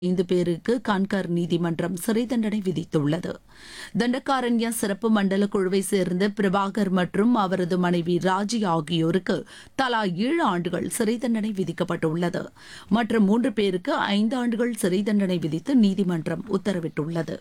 ஐந்து பேருக்கு கான்கர் நீதிமன்றம் சிறை தண்டனை விதித்துள்ளது தண்டக்காரண்யா சிறப்பு மண்டல குழுவை சேர்ந்த பிரபாகர் மற்றும் அவரது மனைவி ராஜி ஆகியோருக்கு தலா ஏழு ஆண்டுகள் சிறை தண்டனை விதிக்கப்பட்டுள்ளது மற்ற மூன்று பேருக்கு ஐந்து ஆண்டுகள் சிறை தண்டனை விதித்து நீதிமன்றம் உத்தரவிட்டுள்ளது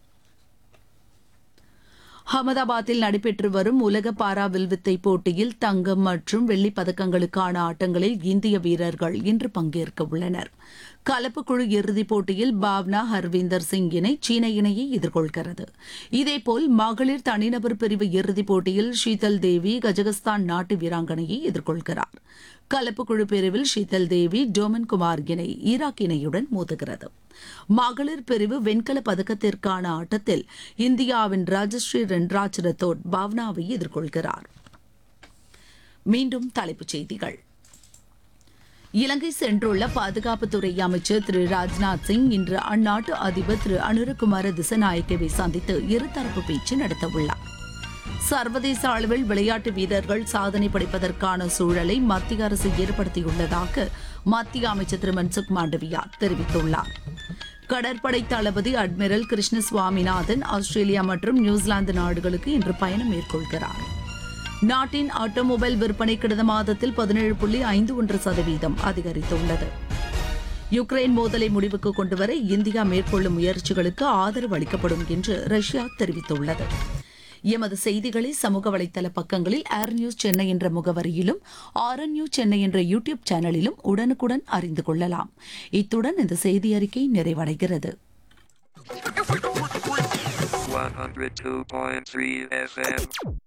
அகமதாபாத்தில் நடைபெற்று வரும் உலக பாரா வில்வித்தை போட்டியில் தங்கம் மற்றும் வெள்ளிப் பதக்கங்களுக்கான ஆட்டங்களில் இந்திய வீரர்கள் இன்று பங்கேற்க உள்ளனர் கலப்பு குழு இறுதிப் போட்டியில் பாவ்னா ஹர்வீந்தர் சிங் இணை சீன இணையை எதிர்கொள்கிறது இதேபோல் மகளிர் தனிநபர் பிரிவு இறுதிப் போட்டியில் ஷீதல் தேவி கஜகஸ்தான் நாட்டு வீராங்கனையை எதிர்கொள்கிறார் கலப்பு குழு பிரிவில் ஷீதல் தேவி டோமன் குமார் இணை ஈராக் இணையுடன் மோதுகிறது மகளிர் பிரிவு வெண்கல பதக்கத்திற்கான ஆட்டத்தில் இந்தியாவின் ராஜஸ்ரீ ரென்ராஜ் ரத்தோட் பாவ்னாவை எதிர்கொள்கிறார் மீண்டும் தலைப்புச் செய்திகள் இலங்கை சென்றுள்ள பாதுகாப்புத்துறை அமைச்சர் திரு ராஜ்நாத் சிங் இன்று அந்நாட்டு அதிபர் திரு அனுரகுமார திசநாயக்கவை சந்தித்து இருதரப்பு பேச்சு நடத்தவுள்ளார் சர்வதேச அளவில் விளையாட்டு வீரர்கள் சாதனை படைப்பதற்கான சூழலை மத்திய அரசு ஏற்படுத்தியுள்ளதாக மத்திய அமைச்சர் திரு மன்சுக் மாண்டவியா தெரிவித்துள்ளார் கடற்படை தளபதி அட்மிரல் கிருஷ்ண சுவாமிநாதன் ஆஸ்திரேலியா மற்றும் நியூசிலாந்து நாடுகளுக்கு இன்று பயணம் மேற்கொள்கிறார் நாட்டின் ஆட்டோமொபைல் விற்பனை கடந்த மாதத்தில் பதினேழு புள்ளி ஐந்து ஒன்று சதவீதம் அதிகரித்துள்ளது யுக்ரைன் மோதலை முடிவுக்கு கொண்டுவர இந்தியா மேற்கொள்ளும் முயற்சிகளுக்கு ஆதரவு அளிக்கப்படும் என்று ரஷ்யா தெரிவித்துள்ளது எமது செய்திகளை சமூக வலைதள பக்கங்களில் ஏர் நியூஸ் சென்னை என்ற முகவரியிலும் ஆர்என் நியூஸ் சென்னை என்ற யூடியூப் சேனலிலும் உடனுக்குடன் அறிந்து கொள்ளலாம் இத்துடன் இந்த செய்தி அறிக்கை நிறைவடைகிறது 102.3 FM.